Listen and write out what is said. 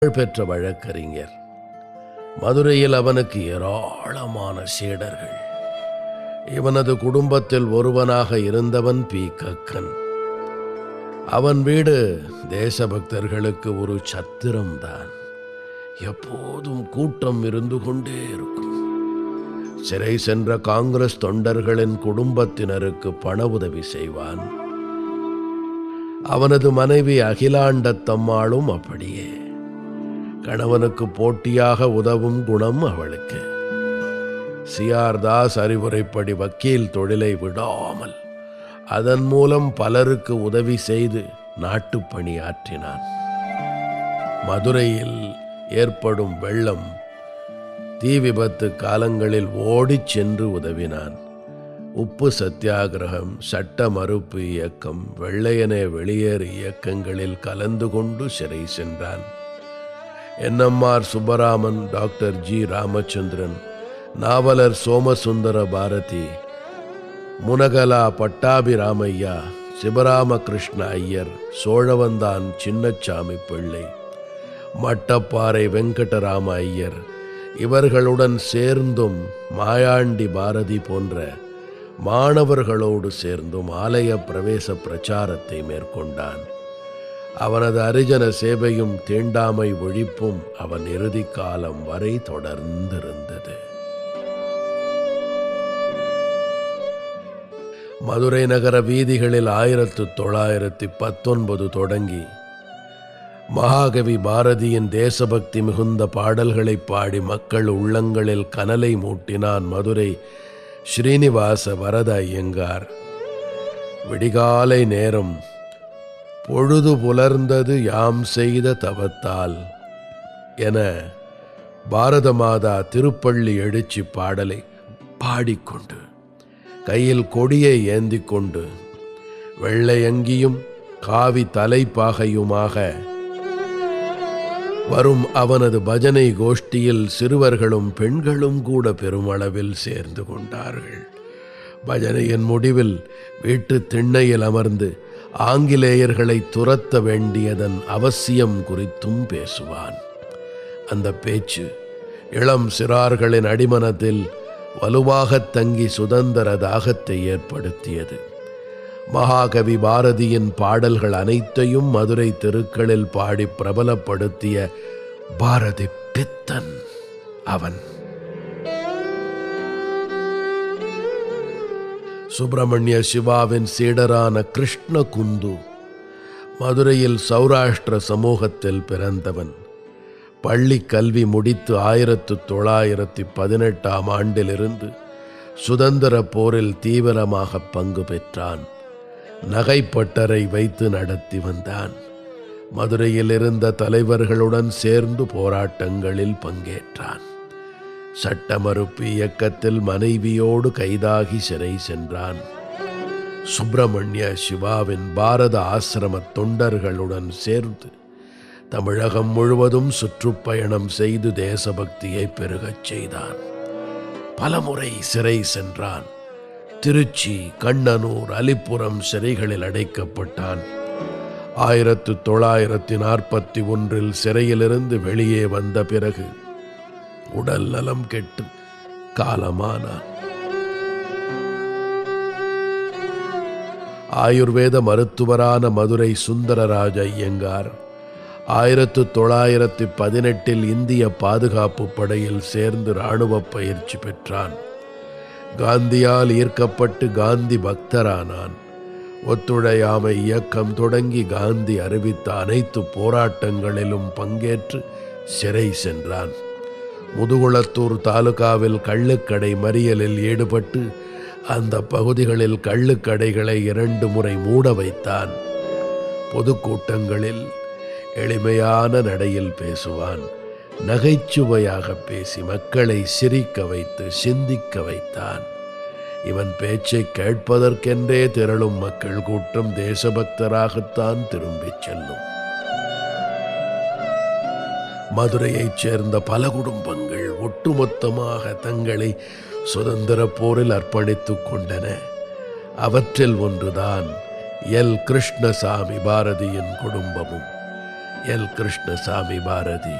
பெற்ற வழக்கறிஞர் மதுரையில் அவனுக்கு ஏராளமான சீடர்கள் இவனது குடும்பத்தில் ஒருவனாக இருந்தவன் பி கக்கன் அவன் வீடு தேசபக்தர்களுக்கு ஒரு சத்திரம்தான் எப்போதும் கூட்டம் இருந்து கொண்டே இருக்கும் சிறை சென்ற காங்கிரஸ் தொண்டர்களின் குடும்பத்தினருக்கு பண உதவி செய்வான் அவனது மனைவி அகிலாண்டத்தம்மாளும் அப்படியே கணவனுக்கு போட்டியாக உதவும் குணம் அவளுக்கு சிஆர் தாஸ் அறிவுரைப்படி வக்கீல் தொழிலை விடாமல் அதன் மூலம் பலருக்கு உதவி செய்து நாட்டுப் பணியாற்றினான் மதுரையில் ஏற்படும் வெள்ளம் தீ விபத்து காலங்களில் ஓடிச் சென்று உதவினான் உப்பு சத்தியாகிரகம் சட்ட மறுப்பு இயக்கம் வெள்ளையனே வெளியேறு இயக்கங்களில் கலந்து கொண்டு சிறை சென்றான் NMR Subbaraman doctor G Ramachandran நாவலர் சோமசுந்தர பாரதி முனகலா பட்டாபிராமையா சிவராமகிருஷ்ண ஐயர் சோழவந்தான் சின்னச்சாமி பிள்ளை மட்டப்பாறை வெங்கடராம ஐயர் இவர்களுடன் சேர்ந்தும் மாயாண்டி பாரதி போன்ற மாணவர்களோடு சேர்ந்தும் ஆலய பிரவேச பிரச்சாரத்தை மேற்கொண்டான் அவனது அரிஜன சேவையும் தீண்டாமை ஒழிப்பும் அவன் இறுதி காலம் வரை தொடர்ந்திருந்தது மதுரை நகர வீதிகளில் ஆயிரத்து தொள்ளாயிரத்தி பத்தொன்பது தொடங்கி மகாகவி பாரதியின் தேசபக்தி மிகுந்த பாடல்களை பாடி மக்கள் உள்ளங்களில் கனலை மூட்டினான் மதுரை ஸ்ரீனிவாச வரத ஐயங்கார் விடிகாலை நேரம் பொழுது புலர்ந்தது யாம் செய்த தவத்தால் என பாரத மாதா திருப்பள்ளி எழுச்சி பாடலை பாடிக்கொண்டு கையில் கொடியை ஏந்தி கொண்டு வெள்ளை அங்கியும் காவி தலைப்பாகையுமாக வரும் அவனது பஜனை கோஷ்டியில் சிறுவர்களும் பெண்களும் கூட பெருமளவில் சேர்ந்து கொண்டார்கள் பஜனையின் முடிவில் வீட்டு திண்ணையில் அமர்ந்து ஆங்கிலேயர்களை துரத்த வேண்டியதன் அவசியம் குறித்தும் பேசுவான் அந்த பேச்சு இளம் சிறார்களின் அடிமனத்தில் வலுவாகத் தங்கி சுதந்திர தாகத்தை ஏற்படுத்தியது மகாகவி பாரதியின் பாடல்கள் அனைத்தையும் மதுரை தெருக்களில் பாடி பிரபலப்படுத்திய பாரதி பித்தன் அவன் சுப்பிரமணிய சிவாவின் சீடரான கிருஷ்ண குந்து மதுரையில் சௌராஷ்டிர சமூகத்தில் பிறந்தவன் பள்ளி கல்வி முடித்து ஆயிரத்து தொள்ளாயிரத்தி பதினெட்டாம் ஆண்டிலிருந்து சுதந்திர போரில் தீவிரமாக பங்கு பெற்றான் நகைப்பட்டறை வைத்து நடத்தி வந்தான் மதுரையில் இருந்த தலைவர்களுடன் சேர்ந்து போராட்டங்களில் பங்கேற்றான் சட்ட மறுப்பு இயக்கத்தில் மனைவியோடு கைதாகி சிறை சென்றான் சுப்பிரமணிய சிவாவின் பாரத ஆசிரம தொண்டர்களுடன் சேர்ந்து தமிழகம் முழுவதும் சுற்றுப்பயணம் செய்து தேசபக்தியை பெருகச் செய்தான் பலமுறை சிறை சென்றான் திருச்சி கண்ணனூர் அலிப்புரம் சிறைகளில் அடைக்கப்பட்டான் ஆயிரத்து தொள்ளாயிரத்தி நாற்பத்தி ஒன்றில் சிறையிலிருந்து வெளியே வந்த பிறகு உடல் நலம் கெட்டு காலமானான் ஆயுர்வேத மருத்துவரான மதுரை சுந்தரராஜ ஐயங்கார் ஆயிரத்து தொள்ளாயிரத்தி பதினெட்டில் இந்திய பாதுகாப்பு படையில் சேர்ந்து இராணுவ பயிற்சி பெற்றான் காந்தியால் ஈர்க்கப்பட்டு காந்தி பக்தரானான் ஒத்துழையாமை இயக்கம் தொடங்கி காந்தி அறிவித்த அனைத்து போராட்டங்களிலும் பங்கேற்று சிறை சென்றான் முதுகுளத்தூர் தாலுகாவில் கள்ளுக்கடை மறியலில் ஈடுபட்டு அந்த பகுதிகளில் கள்ளுக்கடைகளை இரண்டு முறை மூட வைத்தான் பொதுக்கூட்டங்களில் எளிமையான நடையில் பேசுவான் நகைச்சுவையாக பேசி மக்களை சிரிக்க வைத்து சிந்திக்க வைத்தான் இவன் பேச்சை கேட்பதற்கென்றே திரளும் மக்கள் கூட்டம் தேசபக்தராகத்தான் திரும்பிச் செல்லும் மதுரையைச் சேர்ந்த பல குடும்பங்கள் ஒட்டுமொத்தமாக தங்களை சுதந்திர போரில் அர்ப்பணித்துக் கொண்டன அவற்றில் ஒன்றுதான் எல் கிருஷ்ணசாமி பாரதியின் குடும்பமும் எல் கிருஷ்ணசாமி பாரதி